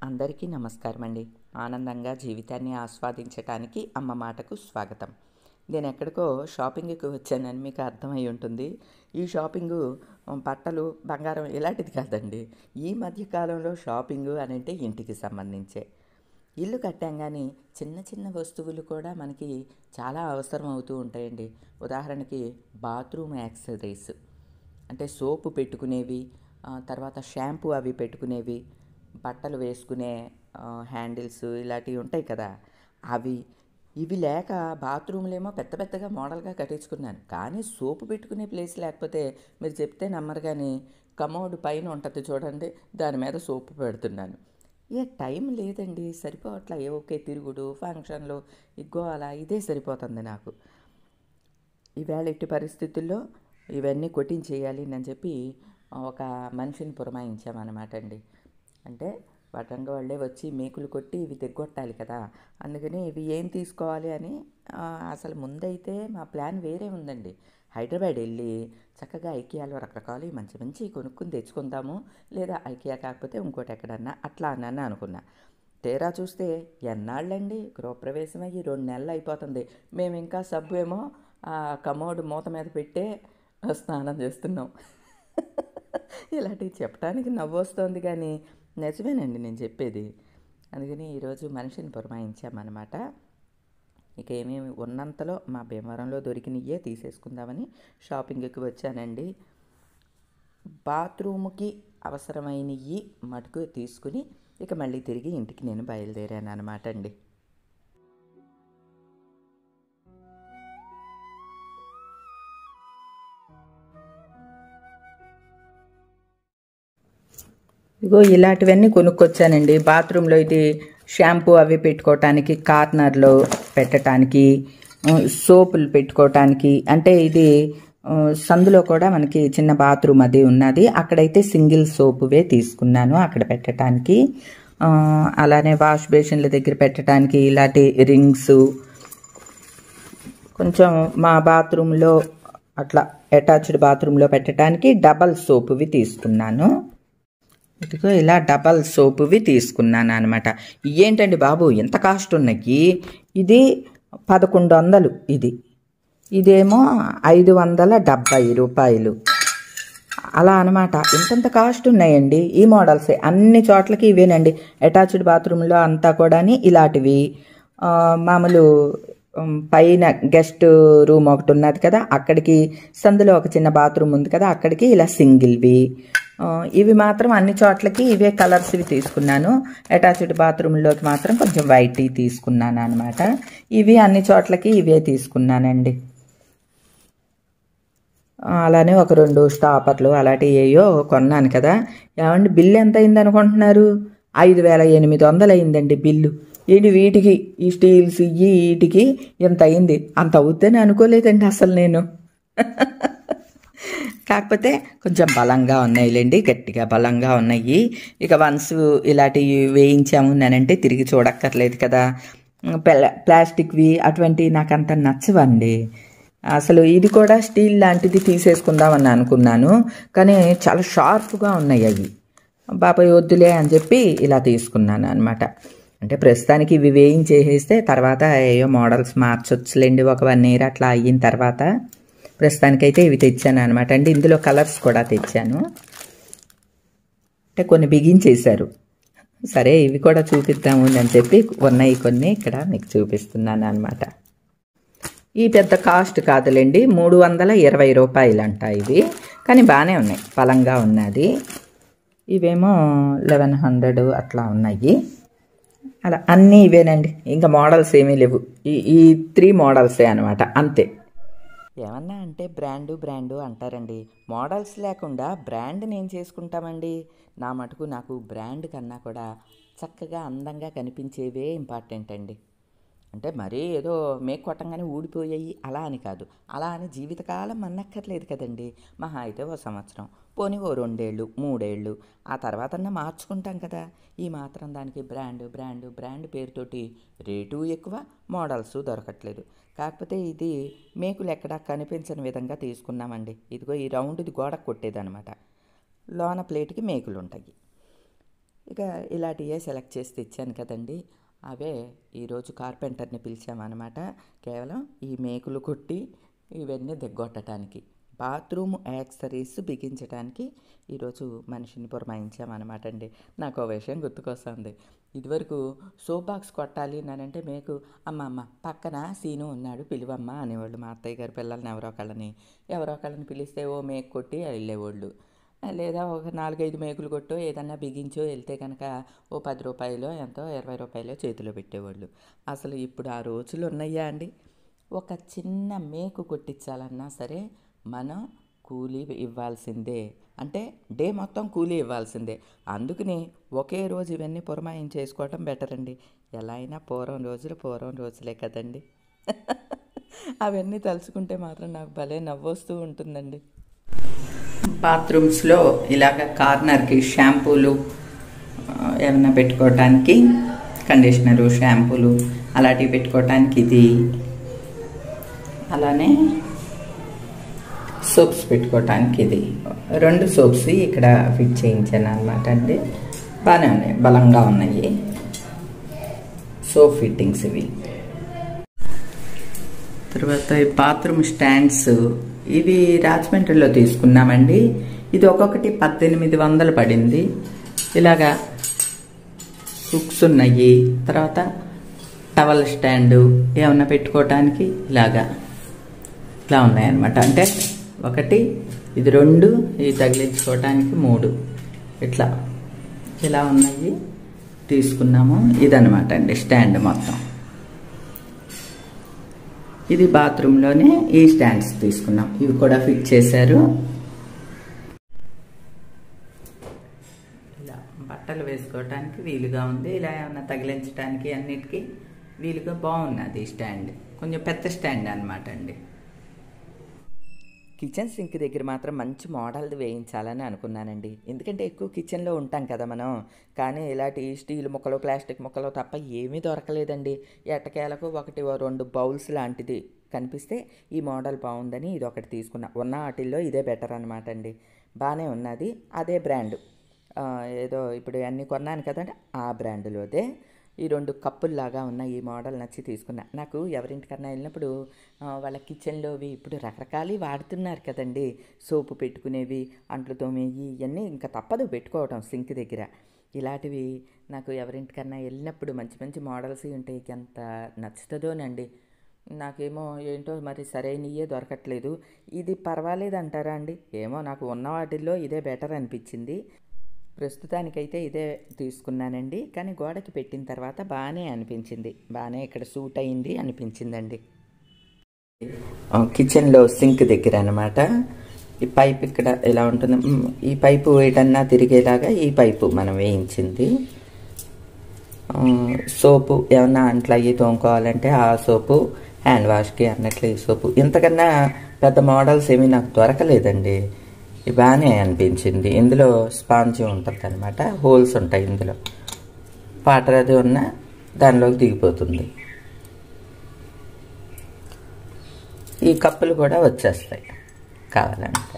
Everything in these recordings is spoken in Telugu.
అందరికీ నమస్కారం అండి ఆనందంగా జీవితాన్ని ఆస్వాదించటానికి అమ్మ మాటకు స్వాగతం నేను ఎక్కడికో షాపింగ్కి వచ్చానని మీకు అర్థమై ఉంటుంది ఈ షాపింగు ఉమ్, బట్టలు బంగారం ఇలాంటిది కాదండి ఈ మధ్య కాలంలో షాపింగు అని అంటే ఇంటికి సంబంధించే ఇల్లు కట్టాం కానీ చిన్న చిన్న వస్తువులు కూడా మనకి చాలా అవసరం అవుతూ ఉంటాయండి ఉదాహరణకి బాత్రూమ్ యాక్సెసరీస్ అంటే సోపు పెట్టుకునేవి ఆ, తర్వాత షాంపూ అవి పెట్టుకునేవి బట్టలు వేసుకునే ఆ, హ్యాండిల్స్ ఇలాంటివి ఉంటాయి కదా అవి ఇవి లేక బాత్రూమ్లేమో పెద్ద పెద్దగా మోడల్గా కట్టించుకున్నాను కానీ సోపు పెట్టుకునే ప్లేస్ లేకపోతే మీరు చెప్తే నమ్మరు కానీ కమోడ్ పైన ఉంటుంది చూడండి దాని మీద సోపు పెడుతున్నాను ఏ టైం లేదండి సరిపోవట్లా ఏ ఒకే తిరుగుడు ఫంక్షన్లు ఇగ్గో అలా ఇదే సరిపోతుంది నాకు ఈవేళ ఇట్టి పరిస్థితుల్లో ఇవన్నీ కొట్టించేయాలి అని చెప్పి ఒక మనిషిని పురమాయించామన్నమాట అండి అంటే వడ్రంగ వాళ్ళే వచ్చి మేకులు కొట్టి ఇవి తెగ్గొట్టాలి కదా అందుకని ఇవి ఏం తీసుకోవాలి అని ఆ, అసలు ముందైతే మా ప్లాన్ వేరే ఉందండి హైదరాబాద్ వెళ్ళి చక్కగా ఐకియాలో రకరకాలు మంచి మంచి కొనుక్కుని తెచ్చుకుందాము లేదా ఐకియా కాకపోతే ఇంకోటి ఎక్కడన్నా అట్లా అన్నాను అనుకున్నా తీరా చూస్తే ఎన్నాళ్ళండి గృహప్రవేశం అయ్యి రెండు నెలలు అయిపోతుంది మేము ఇంకా సబ్బు ఏమో ఆ కమోడ్ మూత మీద పెట్టే స్నానం చేస్తున్నాం ఇలాంటివి చెప్పడానికి నవ్వు వస్తుంది కానీ నిజమేనండి నేను చెప్పేది అందుకని ఈరోజు మనిషిని పురమాయించామన్నమాట ఇక ఏమేమి ఉన్నంతలో మా భీమవరంలో దొరికినయే తీసేసుకుందామని షాపింగ్కి వచ్చానండి బాత్రూమ్కి అవసరమైనవి మటుకు తీసుకుని ఇక మళ్ళీ తిరిగి ఇంటికి నేను బయలుదేరాను అనమాట అండి ఇగో ఇలాంటివన్నీ కొనుక్కొచ్చానండి బాత్రూంలో ఇది షాంపూ అవి పెట్టుకోవటానికి కార్నర్లో పెట్టడానికి ఉమ్, సోపులు పెట్టుకోవటానికి అంటే ఇది ఉమ్, సందులో కూడా మనకి చిన్న బాత్రూమ్ అది ఉన్నది అక్కడైతే సింగిల్ సోపువే తీసుకున్నాను అక్కడ పెట్టడానికి ఆ, అలానే వాష్ బేసిన్ల దగ్గర పెట్టడానికి ఇలాంటి రింగ్స్ కొంచెం మా బాత్రూంలో అట్లా అటాచ్డ్ బాత్రూంలో పెట్టడానికి డబల్ సోపువి తీసుకున్నాను ఇదిగో ఇలా డబల్ సోపువి తీసుకున్నాను అనమాట ఏంటండి బాబు ఎంత కాస్ట్ ఉన్నాయి ఇది పదకొండు వందలు ఇది ఇదేమో ఐదు వందల డెబ్బై రూపాయలు అలా అనమాట ఇంతంత కాస్ట్ ఉన్నాయండి ఈ మోడల్సే అన్ని చోట్లకి ఇవేనండి అటాచ్డ్ బాత్రూంలో అంతా కూడా ఇలాంటివి ఆ, మామూలు ఉమ్, పైన గెస్ట్ రూమ్ ఒకటి ఉన్నది కదా అక్కడికి సందులో ఒక చిన్న బాత్రూమ్ ఉంది కదా అక్కడికి ఇలా సింగిల్వి ఆ, ఇవి మాత్రం అన్ని చోట్లకి ఇవే కలర్స్ ఇవి తీసుకున్నాను అటాచ్డ్ బాత్రూంలోకి మాత్రం కొంచెం వైట్ తీసుకున్నాను అనమాట ఇవి అన్ని చోట్లకి ఇవే తీసుకున్నానండి ఆ, అలానే ఒక రెండు స్టాపర్లు అలాంటివి ఏయో కొన్నాను కదా ఏమండి బిల్లు ఎంత అయింది అనుకుంటున్నారు ఐదు వేల ఎనిమిది వందలు అయిందండి బిల్లు ఏంటి వీటికి ఈ స్టీల్స్ ఇవి వీటికి ఎంత అయింది అంత అవుద్దని అనుకోలేదండి అసలు నేను కాకపోతే కొంచెం బలంగా ఉన్నాయిలేండి గట్టిగా బలంగా ఉన్నాయి ఇక వన్స్ ఇలాంటివి వేయించాము నేనంటే తిరిగి చూడక్కర్లేదు కదా ప్లా- ప్లాస్టిక్వి అటువంటివి నాకు అంత నచ్చవండి అసలు ఇది కూడా స్టీల్ లాంటిది తీసేసుకుందామని అనుకున్నాను కానీ చాలా షార్ప్గా ఉన్నాయి అవి బాబాయ్ వద్దులే అని చెప్పి ఇలా తీసుకున్నాను అనమాట అంటే ప్రస్తుతానికి ఇవి వేయించేసేస్తే తర్వాత ఏయో మోడల్స్ మార్చొచ్చులేండి ఒక వన్ ఇయర్ అట్లా అయిన తర్వాత ప్రస్తుతానికైతే ఇవి తెచ్చాను అనమాట అండి ఇందులో కలర్స్ కూడా తెచ్చాను అంటే కొన్ని బిగించేశారు సరే ఇవి కూడా చూపిద్దాము అని చెప్పి ఉన్నాయి కొన్ని ఇక్కడ మీకు చూపిస్తున్నాను అనమాట ఈ పెద్ద కాస్ట్ కాదులేండి మూడు వందల ఇరవై రూపాయలంట ఇవి కానీ బాగానే ఉన్నాయి బలంగా ఉన్నది ఇవేమో లెవెన్ హండ్రెడ్ అట్లా ఉన్నాయి అలా అన్నీ ఇవేనండి ఇంకా మోడల్స్ ఏమీ లేవు ఈ ఈ త్రీ మోడల్సే అనమాట అంతే ఏమన్నా అంటే బ్రాండు బ్రాండు అంటారండి మోడల్స్ లేకుండా బ్రాండ్ నేను చేసుకుంటామండి నా మటుకు నాకు బ్రాండ్ కన్నా కూడా చక్కగా అందంగా కనిపించేవే ఇంపార్టెంట్ అండి అంటే మరీ ఏదో మేక్ కొట్టంగానే ఊడిపోయాయి అలా అని కాదు అలా అని జీవితకాలం అన్నక్కర్లేదు కదండి మహా అయితే ఓ సంవత్సరం పోనీ ఓ రెండేళ్ళు మూడేళ్ళు ఆ తర్వాత మార్చుకుంటాం కదా ఈ మాత్రం దానికి బ్రాండ్ బ్రాండ్ బ్రాండ్ పేరుతోటి రేటు ఎక్కువ మోడల్స్ దొరకట్లేదు కాకపోతే ఇది మేకులు ఎక్కడా కనిపించని విధంగా తీసుకున్నామండి ఇదిగో ఈ రౌండ్ది గోడకు కొట్టేదనమాట లోన ప్లేట్కి మేకులు ఉంటాయి ఇక ఇలాంటివే సెలెక్ట్ చేసి తెచ్చాను కదండి అవే ఈరోజు కార్పెంటర్ని పిలిచామన్నమాట కేవలం ఈ మేకులు కొట్టి ఇవన్నీ దిగ్గొట్టడానికి బాత్రూమ్ యాక్సరీస్ బిగించడానికి ఈరోజు మనిషిని పురమాయించామన్నమాట అండి నాకు ఒక విషయం గుర్తుకొస్తుంది ఇదివరకు సోప్ బాక్స్ కొట్టాలి అంటే మేకు అమ్మ అమ్మ పక్కన సీను ఉన్నాడు పిలువమ్మ అనేవాళ్ళు మా అత్తయ్య గారి పిల్లల్ని ఎవరో ఒకళ్ళని ఎవరో ఒకళ్ళని పిలిస్తే ఓ మేకు కొట్టి వెళ్ళేవాళ్ళు లేదా ఒక నాలుగైదు మేకులు కొట్టో ఏదన్నా బిగించో వెళ్తే కనుక ఓ పది రూపాయలు ఎంతో ఇరవై రూపాయలు చేతిలో పెట్టేవాళ్ళు అసలు ఇప్పుడు ఆ రోజులు ఉన్నాయా అండి ఒక చిన్న మేకు కొట్టించాలన్నా సరే మనం కూలీ ఇవ్వాల్సిందే అంటే డే మొత్తం కూలీ ఇవ్వాల్సిందే అందుకని ఒకే రోజు ఇవన్నీ పురమాయం చేసుకోవటం బెటర్ అండి ఎలా అయినా పూర్వం రోజులు పూర్వం రోజులే కదండి అవన్నీ తలుచుకుంటే మాత్రం నాకు భలే నవ్వొస్తూ ఉంటుందండి బాత్రూమ్స్లో ఇలాగ కార్నర్కి షాంపూలు ఏమైనా పెట్టుకోవటానికి కండిషనరు షాంపూలు అలాంటివి పెట్టుకోవటానికి ఇది అలానే సోప్స్ పెట్టుకోవటానికి ఇది రెండు సోప్స్ ఇక్కడ ఫిట్ చేయించాను అనమాట అండి బాగానే ఉన్నాయి బలంగా ఉన్నాయి సోప్ ఫిట్టింగ్స్ ఇవి తర్వాత ఈ బాత్రూమ్ స్టాండ్స్ ఇవి రాజమండ్రిలో తీసుకున్నామండి ఇది ఒక్కొక్కటి పద్దెనిమిది వందలు పడింది ఇలాగా హుక్స్ ఉన్నాయి తర్వాత టవల్ స్టాండు ఏమన్నా పెట్టుకోవటానికి ఇలాగా ఇలా ఉన్నాయన్నమాట అంటే ఒకటి ఇది రెండు ఇది తగిలించుకోవటానికి మూడు ఇట్లా ఇలా ఉన్నాయి తీసుకున్నాము ఇదనమాట అండి స్టాండ్ మొత్తం ఇది బాత్రూంలోనే ఈ స్టాండ్స్ తీసుకున్నాం ఇవి కూడా ఫిట్ చేశారు ఇలా బట్టలు వేసుకోవటానికి వీలుగా ఉంది ఇలా ఏమన్నా తగిలించడానికి అన్నిటికీ వీలుగా బాగున్నది ఈ స్టాండ్ కొంచెం పెద్ద స్టాండ్ అనమాట అండి కిచెన్ సింక్ దగ్గర మాత్రం మంచి మోడల్ది వేయించాలని అనుకున్నానండి ఎందుకంటే ఎక్కువ కిచెన్లో ఉంటాం కదా మనం కానీ ఇలాంటి స్టీల్ ముక్కలు ప్లాస్టిక్ ముక్కలు తప్ప ఏమీ దొరకలేదండి ఎట్టకేలకు ఒకటి ఓ రెండు బౌల్స్ లాంటిది కనిపిస్తే ఈ మోడల్ బాగుందని ఇది ఒకటి తీసుకున్నా ఉన్న వాటిల్లో ఇదే బెటర్ అనమాట అండి బాగానే ఉన్నది అదే బ్రాండ్ ఏదో ఇప్పుడు అన్నీ కొన్నాను కదండి ఆ బ్రాండ్లోదే ఈ రెండు కప్పుల్లాగా ఉన్న ఈ మోడల్ నచ్చి తీసుకున్నా నాకు ఎవరింటికన్నా వెళ్ళినప్పుడు వాళ్ళ కిచెన్లోవి ఇప్పుడు రకరకాలు వాడుతున్నారు కదండి సోపు పెట్టుకునేవి అంట్లు తోమేవి ఇవన్నీ ఇంకా తప్పదు పెట్టుకోవటం సింక్ దగ్గర ఇలాంటివి నాకు ఎవరింటికన్నా వెళ్ళినప్పుడు మంచి మంచి మోడల్స్ ఉంటాయి ఎంత నచ్చుతుందోనండి నాకేమో ఏంటో మరి సరైనయే దొరకట్లేదు ఇది పర్వాలేదు అంటారా అండి ఏమో నాకు ఉన్న వాటిల్లో ఇదే బెటర్ అనిపించింది ప్రస్తుతానికైతే ఇదే తీసుకున్నానండి కానీ గోడకి పెట్టిన తర్వాత బాగానే అనిపించింది బాగానే ఇక్కడ సూట్ అయింది అనిపించిందండి కిచెన్లో సింక్ దగ్గర అనమాట ఈ పైప్ ఇక్కడ ఎలా ఉంటుంది ఈ పైపు ఏటన్నా తిరిగేలాగా ఈ పైపు మనం వేయించింది సోపు ఏమన్నా అంట్లో అయ్యి తోముకోవాలంటే ఆ సోపు హ్యాండ్ వాష్కి అన్నట్లు ఈ సోపు ఇంతకన్నా పెద్ద మోడల్స్ ఏమీ నాకు దొరకలేదండి బాగానే అనిపించింది ఇందులో స్పాంజ్ ఉంటుంది అనమాట హోల్స్ ఉంటాయి ఇందులో వాటర్ అది ఉన్న దానిలోకి దిగిపోతుంది ఈ కప్పులు కూడా వచ్చేస్తాయి కావాలంటే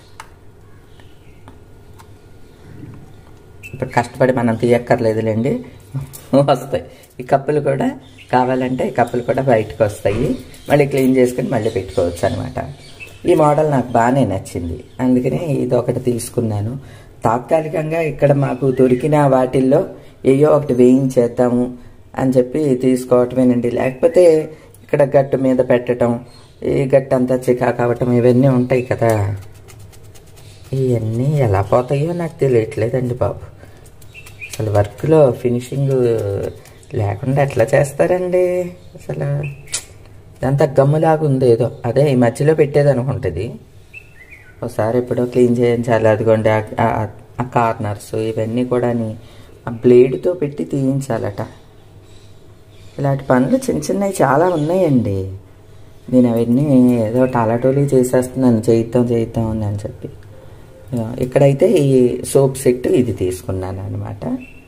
ఇప్పుడు కష్టపడి మనం తీయక్కర్లేదులేండి వస్తాయి ఈ కప్పులు కూడా కావాలంటే ఈ కప్పులు కూడా బయటకు వస్తాయి మళ్ళీ క్లీన్ చేసుకుని మళ్ళీ పెట్టుకోవచ్చు అనమాట ఈ మోడల్ నాకు బాగానే నచ్చింది అందుకని ఇది ఒకటి తీసుకున్నాను తాత్కాలికంగా ఇక్కడ మాకు దొరికిన వాటిల్లో ఏయో ఒకటి వేయించేద్దాము అని చెప్పి తీసుకోవటమేనండి లేకపోతే ఇక్కడ గట్టు మీద పెట్టడం ఈ గట్టు అంతా చికాకు అవ్వటం ఇవన్నీ ఉంటాయి కదా ఇవన్నీ ఎలా పోతాయో నాకు తెలియట్లేదండి బాబు అసలు వర్క్లో ఫినిషింగ్ లేకుండా ఎట్లా చేస్తారండి అసలు ఇదంతా గమ్ములాగా ఉంది ఏదో అదే ఈ మధ్యలో పెట్టేది అనుకుంటుంది ఒకసారి ఎప్పుడో క్లీన్ చేయించాలి అదిగోండి ఆ కార్నర్స్ ఇవన్నీ కూడా ఆ బ్లేడ్తో పెట్టి తీయించాలట ఇలాంటి పనులు చిన్న చిన్నవి చాలా ఉన్నాయండి నేను అవన్నీ ఏదో టాలాటోలీ చేసేస్తున్నాను చేయిద్దాం చేయిద్దాం అని అని చెప్పి ఇక్కడైతే ఈ సోప్ సెట్ ఇది తీసుకున్నాను అనమాట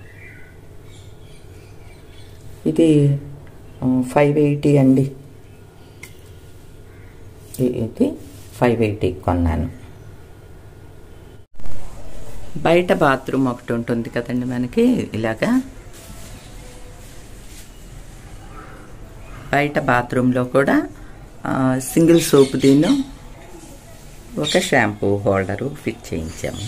ఇది ఫైవ్ ఎయిటీ అండి ఇది ఫైవ్ ఎయిటీ కొన్నాను బయట బాత్రూమ్ ఒకటి ఉంటుంది కదండి మనకి ఇలాగా బయట బాత్రూంలో కూడా ఆ, సింగిల్ సోప్ దీన్ని ఒక షాంపూ హోల్డరు ఫిట్ చేయించాము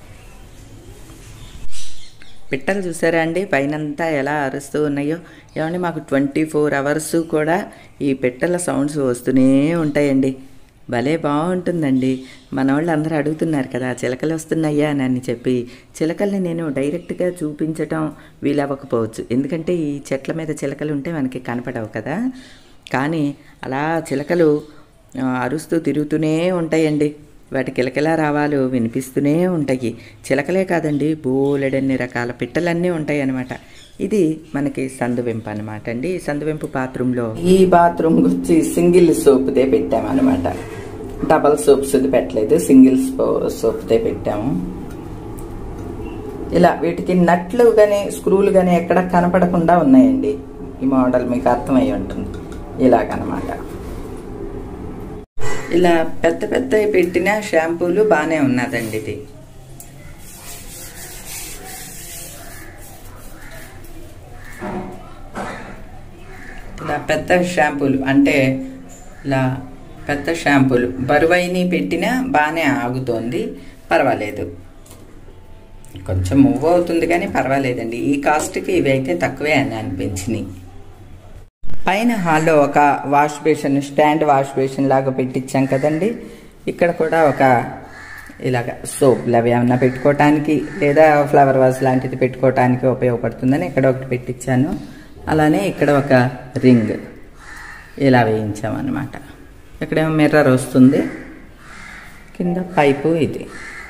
పిట్టలు చూసారా అండి పైనంతా ఎలా అరుస్తూ ఉన్నాయో ఏమండి మాకు ట్వంటీ ఫోర్ అవర్స్ కూడా ఈ పిట్టల సౌండ్స్ వస్తూనే ఉంటాయండి భలే బాగుంటుందండి మన వాళ్ళు అందరూ అడుగుతున్నారు కదా చిలకలు వస్తున్నాయా అని అని చెప్పి చిలకల్ని నేను డైరెక్ట్గా చూపించటం వీలవ్వకపోవచ్చు ఎందుకంటే ఈ చెట్ల మీద చిలకలు ఉంటే మనకి కనపడవు కదా కానీ అలా చిలకలు ఆ, అరుస్తూ తిరుగుతూనే ఉంటాయండి వాటి కిలకిలా రావాలు వినిపిస్తూనే ఉంటాయి చిలకలే కాదండి బోలెడన్ని రకాల పిట్టలన్నీ ఉంటాయి అన్నమాట ఇది మనకి సందువెంపు అనమాట అండి ఈ సందువెంపు బాత్రూంలో ఈ బాత్రూమ్ వచ్చి సింగిల్ సోప్దే పెట్టామన్నమాట డబల్ సోప్స్ పెట్టలేదు సింగిల్ సోప్దే పెట్టాము ఇలా వీటికి నట్లు కానీ స్క్రూలు కానీ ఎక్కడ కనపడకుండా ఉన్నాయండి ఈ మోడల్ మీకు అర్థమై ఉంటుంది ఇలాగనమాట ఇలా పెద్ద పెద్దవి పెట్టిన షాంపూలు బాగానే ఉన్నదండి ఇది ఇలా పెద్ద షాంపూలు అంటే ఇలా పెద్ద షాంపూలు బరువైన పెట్టినా బాగానే ఆగుతోంది పర్వాలేదు కొంచెం మూవ్ అవుతుంది కానీ పర్వాలేదండి ఈ కాస్ట్కి ఇవి అయితే తక్కువే అని అనిపించినాయి పైన హాల్లో ఒక wash basin stand wash basin లాగా పెట్టించాం కదండి ఇక్కడ కూడా ఒక ఇలాగ సోప్లు అవి ఏమన్నా పెట్టుకోవటానికి లేదా ఫ్లవర్ వాజ్ లాంటిది పెట్టుకోవటానికి ఉపయోగపడుతుందని ఇక్కడ ఒకటి పెట్టించాను అలానే ఇక్కడ ఒక రింగ్ ఇలా వేయించామన్నమాట ఇక్కడేమో మిర్రర్ వస్తుంది కింద పైపు ఇది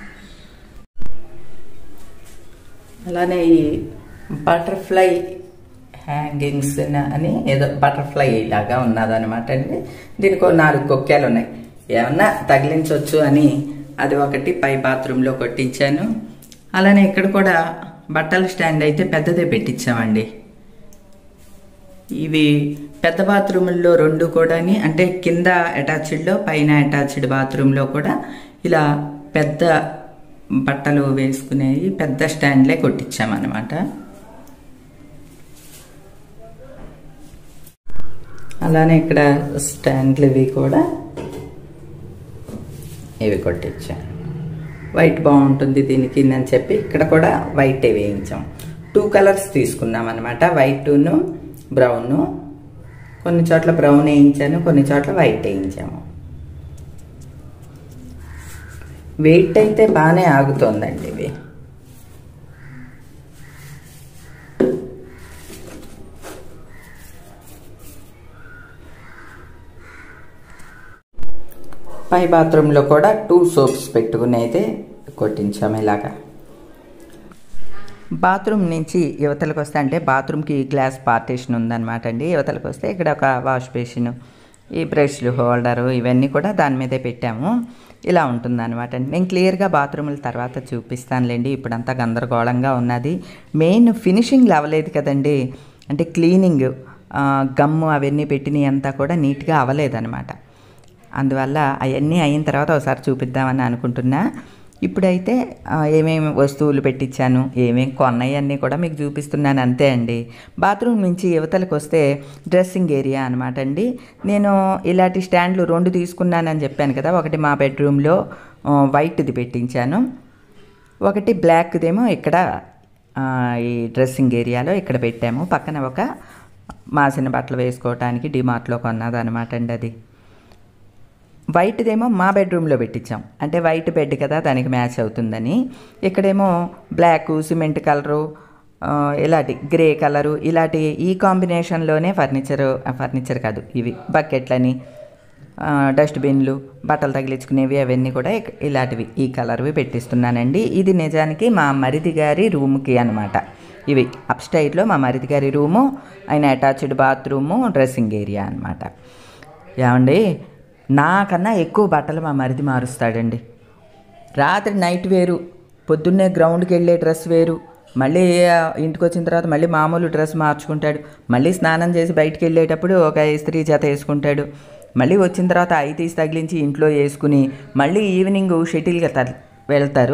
అలానే ఈ బటర్ఫ్లై హ్యాంగింగ్స్ అని ఏదో బటర్ఫ్లై లాగా ఉన్నదనమాట అండి దీనికి ఒక నాలుగు కొక్కేలు ఉన్నాయి ఏమన్నా తగిలించవచ్చు అని అది ఒకటి పై బాత్రూంలో కొట్టించాను అలానే ఇక్కడ కూడా బట్టల స్టాండ్ అయితే పెద్దదే పెట్టించామండి ఇవి పెద్ద బాత్రూముల్లో రెండు కూడాని అంటే కింద అటాచ్డ్లో పైన అటాచ్డ్ బాత్రూంలో కూడా ఇలా పెద్ద బట్టలు వేసుకునేవి పెద్ద స్టాండ్లే కొట్టించామన్నమాట అలానే ఇక్కడ స్టాండ్లు ఇవి కూడా ఇవి కొట్టించాను వైట్ బాగుంటుంది దీనికి అని చెప్పి ఇక్కడ కూడా వైట్ వేయించాం టూ కలర్స్ తీసుకున్నాం అనమాట వైట్ను బ్రౌన్ కొన్ని చోట్ల బ్రౌన్ వేయించాను కొన్ని చోట్ల వైట్ వేయించాము వెయిట్ అయితే బాగానే ఆగుతోందండి ఇవి పై బాత్రూంలో కూడా టూ సోప్స్ పెట్టుకుని అయితే కొట్టించాము ఇలాగా బాత్రూమ్ నుంచి యువతలకు వస్తే అంటే బాత్రూమ్కి గ్లాస్ పార్టీషన్ ఉందన్నమాట అండి యువతలకు వస్తే ఇక్కడ ఒక వాష్ బేసిన్ ఈ బ్రష్లు హోల్డరు ఇవన్నీ కూడా దాని మీదే పెట్టాము ఇలా ఉంటుందన్నమాట అండి నేను క్లియర్గా బాత్రూముల తర్వాత చూపిస్తానులేండి ఇప్పుడంతా గందరగోళంగా ఉన్నది మెయిన్ ఫినిషింగ్ అవ్వలేదు కదండి అంటే క్లీనింగ్ గమ్ము అవన్నీ పెట్టినవి అంతా కూడా నీట్గా అవ్వలేదన్నమాట అందువల్ల అవన్నీ అయిన తర్వాత ఒకసారి చూపిద్దామని అనుకుంటున్నా ఇప్పుడైతే ఆ, ఏమేమి వస్తువులు పెట్టించాను ఏమేమి కొన్నాయి అన్నీ కూడా మీకు చూపిస్తున్నాను అంతే అండి బాత్రూమ్ నుంచి యువతలకు వస్తే డ్రెస్సింగ్ ఏరియా అనమాట అండి నేను ఇలాంటి స్టాండ్లు రెండు తీసుకున్నానని చెప్పాను కదా ఒకటి మా బెడ్రూమ్లో ఆ, వైట్ది పెట్టించాను ఒకటి బ్లాక్దేమో ఇక్కడ ఆ, ఈ డ్రెస్సింగ్ ఏరియాలో ఇక్కడ పెట్టాము పక్కన ఒక మాసిన బట్టలు వేసుకోవటానికి డిమార్ట్లో కొన్నదనమాట అండి అది వైట్దేమో మా బెడ్రూమ్లో పెట్టించాం అంటే వైట్ బెడ్ కదా దానికి మ్యాచ్ అవుతుందని ఇక్కడేమో బ్లాక్ సిమెంట్ కలరు ఆ, ఇలాంటి గ్రే కలరు ఇలాంటి ఈ కాంబినేషన్లోనే ఫర్నిచర్ ఫర్నిచర్ కాదు ఇవి బకెట్లని ఆ, డస్ట్బిన్లు బట్టలు తగిలించుకునేవి అవన్నీ కూడా ఇక- ఇలాంటివి ఈ కలర్వి పెట్టిస్తున్నానండి ఇది నిజానికి మా మరిది గారి రూమ్కి అనమాట ఇవి అప్ స్టైర్లో మా మరిది గారి రూము ఆయన అటాచ్డ్ బాత్రూము డ్రెస్సింగ్ ఏరియా అనమాట ఏమండి నాకన్నా ఎక్కువ బట్టలు మా మరిది మారుస్తాడండి రాత్రి నైట్ వేరు పొద్దున్నే గ్రౌండ్కి వెళ్ళే డ్రెస్ వేరు మళ్ళీ ఆ, ఇంటికి వచ్చిన తర్వాత మళ్ళీ మామూలు డ్రెస్ మార్చుకుంటాడు మళ్ళీ స్నానం చేసి బయటికి వెళ్ళేటప్పుడు ఒక ఇస్త్రీ జత వేసుకుంటాడు మళ్ళీ వచ్చిన తర్వాత ఐ తీసి తగిలించి ఇంట్లో వేసుకుని మళ్ళీ ఈవినింగ్ షటిల్గా త వెళ్తారు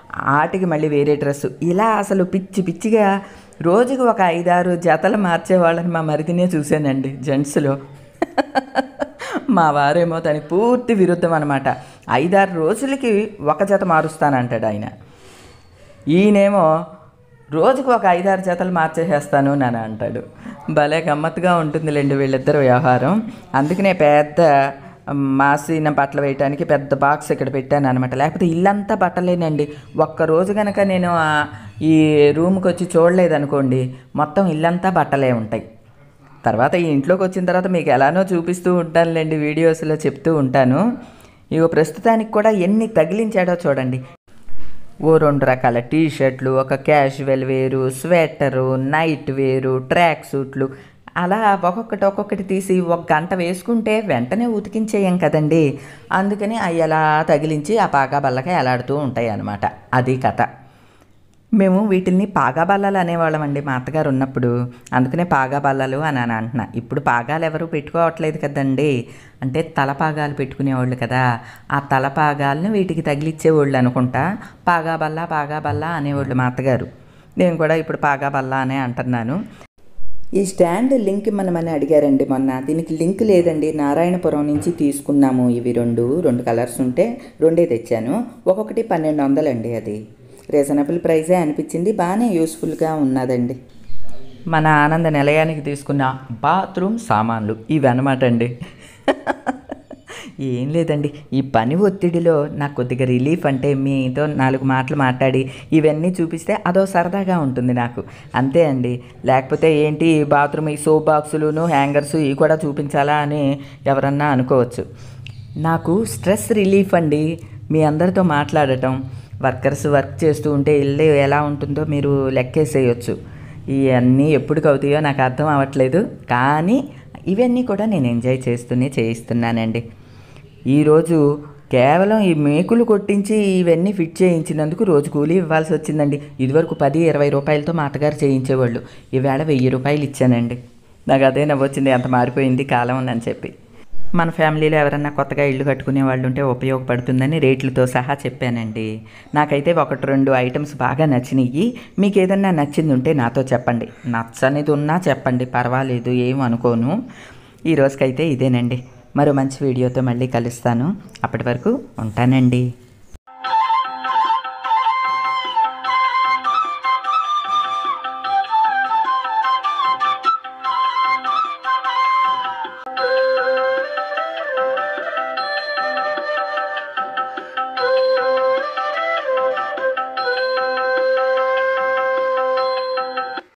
ఆటికి మళ్ళీ వేరే డ్రెస్సు ఇలా అసలు పిచ్చి పిచ్చిగా రోజుకి ఒక ఐదారు జతలు మార్చేవాళ్ళని మా మరిదినే చూశానండి జెంట్స్లో మా వారేమో దానికి పూర్తి విరుద్ధం అనమాట ఐదారు రోజులకి ఒక జత మారుస్తానంటాడు ఆయన ఈయనేమో రోజుకు ఒక ఐదారు జతలు మార్చేసేస్తాను అని అంటాడు భలే గమ్మత్తుగా ఉంటుందిలేండి వీళ్ళిద్దరు వ్యవహారం అందుకనే పెద్ద మాసిన బట్టలు వేయటానికి పెద్ద బాక్స్ ఇక్కడ పెట్టాను అనమాట లేకపోతే ఇల్లంతా బట్టలేనండి ఒక్క రోజు కనుక నేను ఆ ఈ రూమ్కి వచ్చి చూడలేదనుకోండి మొత్తం ఇల్లంతా బట్టలే ఉంటాయి తర్వాత ఈ ఇంట్లోకి వచ్చిన తర్వాత మీకు ఎలానో చూపిస్తూ ఉంటానులేండి వీడియోస్లో చెప్తూ ఉంటాను ఇగో ప్రస్తుతానికి కూడా ఎన్ని తగిలించాడో చూడండి ఓ రెండు రకాల టీ షర్ట్లు ఒక casual wear sweater night wear track సూట్లు అలా ఒక్కొక్కటి ఒక్కొక్కటి తీసి ఒక గంట వేసుకుంటే వెంటనే ఉతికించేయం కదండి అందుకని అవి అలా తగిలించి ఆ పాగా బల్లకి ఎలాడుతూ ఉంటాయి అన్నమాట అది కథ మేము వీటిల్ని పాగా బల్లలు అనేవాళ్ళమండి మా అత్తగారు ఉన్నప్పుడు అందుకనే పాగా బల్లలు అని అని అంటున్నా ఇప్పుడు పాగాలు ఎవరు పెట్టుకోవట్లేదు కదండి అంటే తలపాగాలు పెట్టుకునేవాళ్ళు కదా ఆ తలపాగాలను వీటికి తగిలిచ్చేవాళ్ళు అనుకుంటా పాగా బల్ల పాగా బల్ల అనేవాళ్ళు మా అత్తగారు నేను కూడా ఇప్పుడు పాగా బల్ల అనే అంటున్నాను ఈ స్టాండ్ లింక్ మనమని అడిగారండి మొన్న దీనికి లింక్ లేదండి నారాయణపురం నుంచి తీసుకున్నాము ఇవి రెండు రెండు కలర్స్ ఉంటే రెండే తెచ్చాను ఒక్కొక్కటి పన్నెండు వందలండి అది రీజనబుల్ ప్రైజే అనిపించింది బాగానే యూస్ఫుల్గా ఉన్నదండి మన ఆనంద నిలయానికి తీసుకున్న బాత్రూమ్ సామాన్లు ఇవి అనమాట అండి ఏం లేదండి ఈ పని ఒత్తిడిలో నాకు కొద్దిగా రిలీఫ్ అంటే మీతో నాలుగు మాటలు మాట్లాడి ఇవన్నీ చూపిస్తే అదో సరదాగా ఉంటుంది నాకు అంతే అండి లేకపోతే ఏంటి ఈ బాత్రూమ్ ఈ సోప్ బాక్సులును హ్యాంగర్స్ ఇవి కూడా చూపించాలా అని ఎవరన్నా అనుకోవచ్చు నాకు స్ట్రెస్ రిలీఫ్ అండి మీ అందరితో మాట్లాడటం వర్కర్స్ వర్క్ చేస్తూ ఉంటే ఇల్లు ఎలా ఉంటుందో మీరు లెక్కేసేయచ్చు ఇవన్నీ ఎప్పటికి అవుతాయో నాకు అర్థం అవ్వట్లేదు కానీ ఇవన్నీ కూడా నేను ఎంజాయ్ చేస్తూనే చేయిస్తున్నానండి ఈరోజు కేవలం ఈ మేకులు కొట్టించి ఇవన్నీ ఫిట్ చేయించినందుకు రోజు కూలీ ఇవ్వాల్సి వచ్చిందండి ఇదివరకు పది ఇరవై రూపాయలతో మా అత్తగారు చేయించేవాళ్ళు ఈవేళ వెయ్యి రూపాయలు ఇచ్చానండి నాకు అదే నవ్వొచ్చింది అంత మారిపోయింది కాలం అని చెప్పి మన ఫ్యామిలీలో ఎవరన్నా కొత్తగా ఇల్లు కట్టుకునే వాళ్ళు ఉంటే ఉపయోగపడుతుందని రేట్లతో సహా చెప్పానండి నాకైతే ఒకటి రెండు ఐటమ్స్ బాగా నచ్చినాయి మీకు ఏదన్నా నచ్చింది ఉంటే నాతో చెప్పండి నచ్చనిది ఉన్నా చెప్పండి పర్వాలేదు ఏం అనుకోను ఈ రోజుకైతే ఇదేనండి మరో మంచి వీడియోతో మళ్ళీ కలుస్తాను అప్పటి వరకు ఉంటానండి